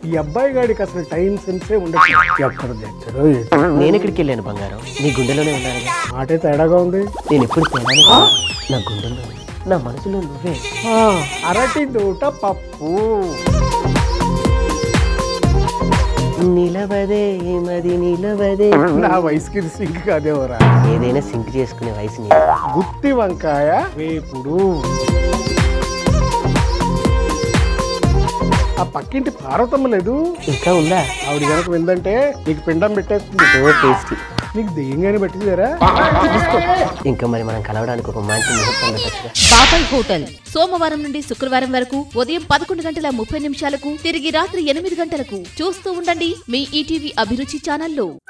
ఈ అబ్బాయి గాడికి అసలు టైం సెన్సే ఉండదు ఎక్కడ తెచ్చారో ఏంటో. నేను ఎక్కడికి వెళ్ళాను బంగారం నీ గుండెలోనే ఉన్నాను మాటే తేడాగా ఉంది నేను ఎప్పుడు తేడాను కాదు. నా గుండెల్లో నా మనసులో నువ్వే ఆ, అరటి దూట పప్పు నిలవదే మది నిలవదే నా వయసుకి ఇది సింక్ కాదేవరా ఏదైనా సింక్ చేసుకునే వయసు నీ గుత్తి వంకాయ వేపుడు ఆ పక్కింటి పార్వతమ్మ లేదు ఇంకా ఉందా ఆవిడ కనుక విందంటే నీకు పిండం పెట్టేస్తుంది ఓ టేస్టీ నీకు దెయ్యంగానే పెట్టిందారా ఇంకా మరి మనం కలవడానికి ఒక మంచి ముహూర్తం పెట్టచ్చుగా బాబాయ్ హోటల్ సోమవారం నుండి శుక్రవారం వరకు ఉదయం పదకొండు గంటల ముప్పై నిమిషాలకు తిరిగి రాత్రి ఎనిమిది గంటలకు చూస్తూ ఉండండి మీ ఈటీవీ అభిరుచి ఛానల్లో